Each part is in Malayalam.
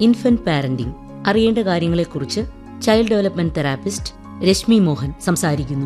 ഇൻഫന്റ് പാരന്റിംഗ് അറിയേണ്ട കാര്യങ്ങളെക്കുറിച്ച് child development therapist Reshmi Mohan സംസാരിക്കുന്നു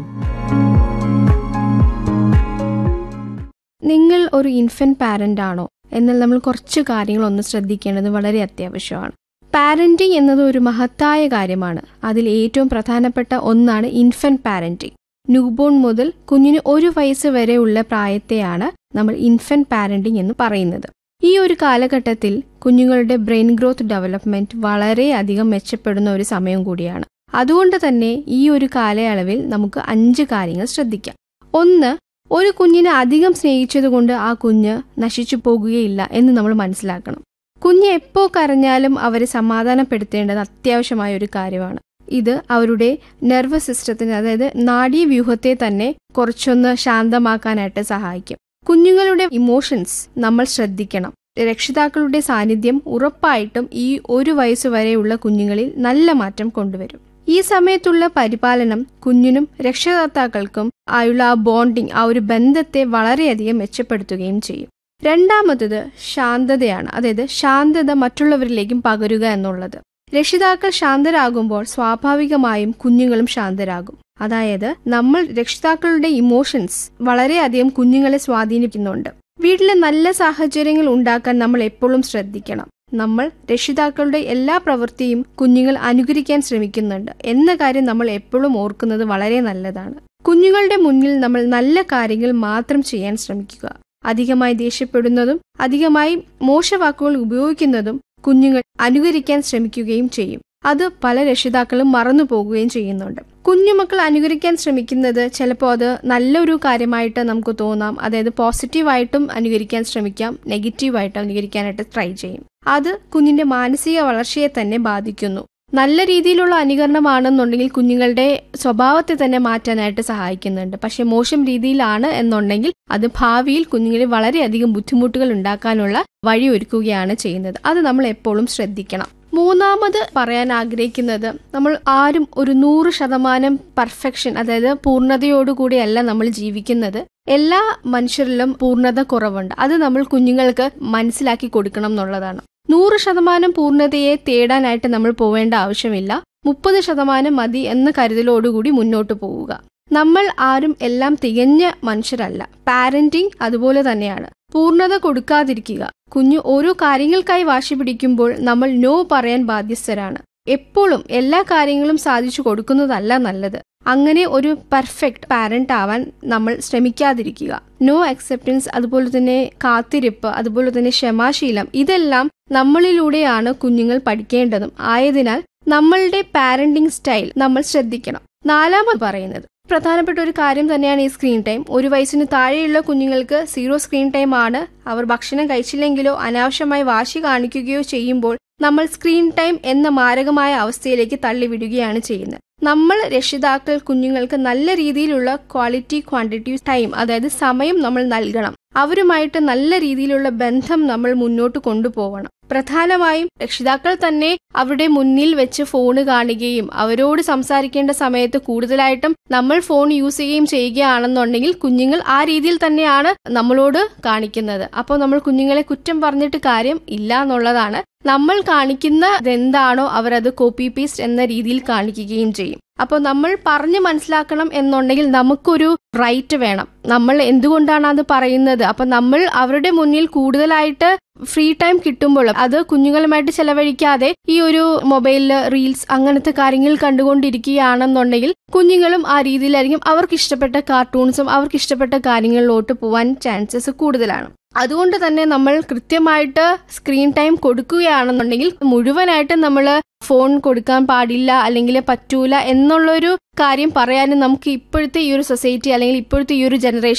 നിങ്ങൾ ഒരു ഇൻഫന്റ് പാരന്റ് ആണോ എന്നാൽ നമ്മൾ കുറച്ച് കാര്യങ്ങൾ ഒന്ന് ശ്രദ്ധിക്കേണ്ടത് വളരെ അത്യാവശ്യമാണ് പാരന്റിംഗ് എന്നത് ഒരു മഹത്തായ കാര്യമാണ് അതിൽ ഏറ്റവും പ്രധാനപ്പെട്ട ഒന്നാണ് ഇൻഫന്റ് പാരന്റിംഗ് ന്യൂബോൺ മുതൽ കുഞ്ഞിന് ഒരു വയസ്സ് വരെയുള്ള പ്രായത്തെയാണ് നമ്മൾ ഇൻഫന്റ് പാരന്റിംഗ് എന്ന് പറയുന്നത് ഈ ഒരു കാലഘട്ടത്തിൽ കുഞ്ഞുങ്ങളുടെ ബ്രെയിൻ ഗ്രോത്ത് ഡെവലപ്മെന്റ് വളരെയധികം മെച്ചപ്പെടുന്ന ഒരു സമയം കൂടിയാണ് അതുകൊണ്ട് തന്നെ ഈ ഒരു കാലയളവിൽ നമുക്ക് അഞ്ച് കാര്യങ്ങൾ ശ്രദ്ധിക്കാം ഒന്ന് ഒരു കുഞ്ഞിനെ അധികം സ്നേഹിച്ചതുകൊണ്ട് ആ കുഞ്ഞ് നശിച്ചു പോകുകയില്ല എന്ന് നമ്മൾ മനസ്സിലാക്കണം കുഞ്ഞ് എപ്പോ കരഞ്ഞാലും അവരെ സമാധാനപ്പെടുത്തേണ്ടത് അത്യാവശ്യമായ ഒരു കാര്യമാണ് ഇത് അവരുടെ നെർവസ് സിസ്റ്റത്തിന് അതായത് നാഡീവ്യൂഹത്തെ തന്നെ കുറച്ചൊന്ന് ശാന്തമാക്കാനായിട്ട് സഹായിക്കും കുഞ്ഞുങ്ങളുടെ ഇമോഷൻസ് നമ്മൾ ശ്രദ്ധിക്കണം രക്ഷിതാക്കളുടെ സാന്നിധ്യം ഉറപ്പായിട്ടും ഈ ഒരു വയസ്സ് വരെയുള്ള കുഞ്ഞുങ്ങളിൽ നല്ല മാറ്റം കൊണ്ടുവരും ഈ സമയത്തുള്ള പരിപാലനം കുഞ്ഞിനും രക്ഷകർത്താക്കൾക്കും ആയുള്ള ആ ബോണ്ടിങ് ആ ഒരു ബന്ധത്തെ വളരെയധികം മെച്ചപ്പെടുത്തുകയും ചെയ്യും രണ്ടാമത്തത് ശാന്തതയാണ് അതായത് ശാന്തത മറ്റുള്ളവരിലേക്കും പകരുക എന്നുള്ളത് രക്ഷിതാക്കൾ ശാന്തരാകുമ്പോൾ സ്വാഭാവികമായും കുഞ്ഞുങ്ങളും ശാന്തരാകും അതായത് നമ്മൾ രക്ഷിതാക്കളുടെ ഇമോഷൻസ് വളരെയധികം കുഞ്ഞുങ്ങളെ സ്വാധീനിക്കുന്നുണ്ട് വീട്ടിലെ നല്ല സാഹചര്യങ്ങൾ ഉണ്ടാക്കാൻ നമ്മൾ എപ്പോഴും ശ്രദ്ധിക്കണം നമ്മൾ രക്ഷിതാക്കളുടെ എല്ലാ പ്രവൃത്തിയും കുഞ്ഞുങ്ങൾ അനുകരിക്കാൻ ശ്രമിക്കുന്നുണ്ട് എന്ന കാര്യം നമ്മൾ എപ്പോഴും ഓർക്കുന്നത് വളരെ നല്ലതാണ് കുഞ്ഞുങ്ങളുടെ മുന്നിൽ നമ്മൾ നല്ല കാര്യങ്ങൾ മാത്രം ചെയ്യാൻ ശ്രമിക്കുക അധികമായി ദേഷ്യപ്പെടുന്നതും അധികമായി മോശവാക്കുകൾ ഉപയോഗിക്കുന്നതും കുഞ്ഞുങ്ങൾ അനുകരിക്കാൻ ശ്രമിക്കുകയും ചെയ്യും അത് പല രക്ഷിതാക്കളും മറന്നു പോകുകയും ചെയ്യുന്നുണ്ട് കുഞ്ഞുമക്കൾ അനുകരിക്കാൻ ശ്രമിക്കുന്നത് ചിലപ്പോൾ അത് നല്ലൊരു കാര്യമായിട്ട് നമുക്ക് തോന്നാം അതായത് പോസിറ്റീവായിട്ടും അനുകരിക്കാൻ ശ്രമിക്കാം നെഗറ്റീവായിട്ട് അനുകരിക്കാനായിട്ട് ട്രൈ ചെയ്യും അത് കുഞ്ഞിന്റെ മാനസിക വളർച്ചയെ തന്നെ ബാധിക്കുന്നു നല്ല രീതിയിലുള്ള അനുകരണമാണെന്നുണ്ടെങ്കിൽ കുഞ്ഞുങ്ങളുടെ സ്വഭാവത്തെ തന്നെ മാറ്റാനായിട്ട് സഹായിക്കുന്നുണ്ട് പക്ഷെ മോശം രീതിയിലാണ് എന്നുണ്ടെങ്കിൽ അത് ഭാവിയിൽ കുഞ്ഞുങ്ങളിൽ വളരെയധികം ബുദ്ധിമുട്ടുകൾ ഉണ്ടാക്കാനുള്ള വഴി ഒരുക്കുകയാണ് ചെയ്യുന്നത് അത് നമ്മൾ എപ്പോഴും ശ്രദ്ധിക്കണം മൂന്നാമത് പറയാൻ ആഗ്രഹിക്കുന്നത് നമ്മൾ ആരും ഒരു നൂറ് ശതമാനം പെർഫെക്ഷൻ അതായത് പൂർണ്ണതയോടുകൂടിയല്ല നമ്മൾ ജീവിക്കുന്നത് എല്ലാ മനുഷ്യരിലും പൂർണ്ണത കുറവുണ്ട് അത് നമ്മൾ കുഞ്ഞുങ്ങൾക്ക് മനസ്സിലാക്കി കൊടുക്കണം എന്നുള്ളതാണ് നൂറ് ശതമാനം പൂർണ്ണതയെ തേടാനായിട്ട് നമ്മൾ പോവേണ്ട ആവശ്യമില്ല മുപ്പത് ശതമാനം മതി എന്ന കരുതലോടുകൂടി മുന്നോട്ട് പോവുക നമ്മൾ ആരും എല്ലാം തികഞ്ഞ മനുഷ്യരല്ല പാരന്റിങ് അതുപോലെ തന്നെയാണ് പൂർണ്ണത കൊടുക്കാതിരിക്കുക കുഞ്ഞു ഓരോ കാര്യങ്ങൾക്കായി വാശി പിടിക്കുമ്പോൾ നമ്മൾ നോ പറയാൻ ബാധ്യസ്ഥരാണ് എപ്പോഴും എല്ലാ കാര്യങ്ങളും സാധിച്ചു കൊടുക്കുന്നതല്ല നല്ലത് അങ്ങനെ ഒരു പെർഫെക്റ്റ് പാരന്റ് ആവാൻ നമ്മൾ ശ്രമിക്കാതിരിക്കുക നോ അക്സെപ്റ്റൻസ് അതുപോലെ തന്നെ കാത്തിരിപ്പ് അതുപോലെ തന്നെ ക്ഷമാശീലം ഇതെല്ലാം നമ്മളിലൂടെയാണ് കുഞ്ഞുങ്ങൾ പഠിക്കേണ്ടതും ആയതിനാൽ നമ്മളുടെ പാരന്റിംഗ് സ്റ്റൈൽ നമ്മൾ ശ്രദ്ധിക്കണം നാലാമത് പറയുന്നത് പ്രധാനപ്പെട്ട ഒരു കാര്യം തന്നെയാണ് ഈ സ്ക്രീൻ ടൈം ഒരു വയസ്സിന് താഴെയുള്ള കുഞ്ഞുങ്ങൾക്ക് സീറോ സ്ക്രീൻ ടൈം ആണ് അവർ ഭക്ഷണം കഴിച്ചില്ലെങ്കിലോ അനാവശ്യമായി വാശി കാണിക്കുകയോ ചെയ്യുമ്പോൾ നമ്മൾ സ്ക്രീൻ ടൈം എന്ന മാരകമായ അവസ്ഥയിലേക്ക് തള്ളിവിടുകയാണ് ചെയ്യുന്നത് നമ്മൾ രക്ഷിതാക്കൾ കുഞ്ഞുങ്ങൾക്ക് നല്ല രീതിയിലുള്ള ക്വാളിറ്റി ക്വാണ്ടിറ്റി ടൈം അതായത് സമയം നമ്മൾ നൽകണം അവരുമായിട്ട് നല്ല രീതിയിലുള്ള ബന്ധം നമ്മൾ മുന്നോട്ട് കൊണ്ടുപോകണം പ്രധാനമായും രക്ഷിതാക്കൾ തന്നെ അവരുടെ മുന്നിൽ വെച്ച് ഫോണ് കാണുകയും അവരോട് സംസാരിക്കേണ്ട സമയത്ത് കൂടുതലായിട്ടും നമ്മൾ ഫോൺ യൂസ് ചെയ്യുകയും ചെയ്യുകയാണെന്നുണ്ടെങ്കിൽ കുഞ്ഞുങ്ങൾ ആ രീതിയിൽ തന്നെയാണ് നമ്മളോട് കാണിക്കുന്നത് അപ്പോൾ നമ്മൾ കുഞ്ഞുങ്ങളെ കുറ്റം പറഞ്ഞിട്ട് കാര്യം ഇല്ല എന്നുള്ളതാണ് നമ്മൾ കാണിക്കുന്ന എന്താണോ അവരത് കോപ്പി പേസ്റ്റ് എന്ന രീതിയിൽ കാണിക്കുകയും ചെയ്യും അപ്പോൾ നമ്മൾ പറഞ്ഞു മനസ്സിലാക്കണം എന്നുണ്ടെങ്കിൽ നമുക്കൊരു റൈറ്റ് വേണം നമ്മൾ എന്തുകൊണ്ടാണ് അത് പറയുന്നത് അപ്പൊ നമ്മൾ അവരുടെ മുന്നിൽ കൂടുതലായിട്ട് ഫ്രീ ടൈം കിട്ടുമ്പോൾ അത് കുഞ്ഞുങ്ങളുമായിട്ട് ചെലവഴിക്കാതെ ഈ ഒരു മൊബൈലില് റീൽസ് അങ്ങനത്തെ കാര്യങ്ങൾ കണ്ടുകൊണ്ടിരിക്കുകയാണെന്നുണ്ടെങ്കിൽ കുഞ്ഞുങ്ങളും ആ രീതിയിലായിരിക്കും അവർക്ക് ഇഷ്ടപ്പെട്ട കാർട്ടൂൺസും അവർക്ക് ഇഷ്ടപ്പെട്ട കാര്യങ്ങളിലോട്ട് പോവാൻ ചാൻസസ് കൂടുതലാണ് അതുകൊണ്ട് തന്നെ നമ്മൾ കൃത്യമായിട്ട് സ്ക്രീൻ ടൈം കൊടുക്കുകയാണെന്നുണ്ടെങ്കിൽ മുഴുവനായിട്ട് നമ്മൾ ഫോൺ കൊടുക്കാൻ പാടില്ല അല്ലെങ്കിൽ പറ്റൂല എന്നുള്ളൊരു കാര്യം പറയാനും നമുക്ക് ഇപ്പോഴത്തെ ഈ ഒരു സൊസൈറ്റി അല്ലെങ്കിൽ ഇപ്പോഴത്തെ ഈ ഒരു ജനറേഷൻ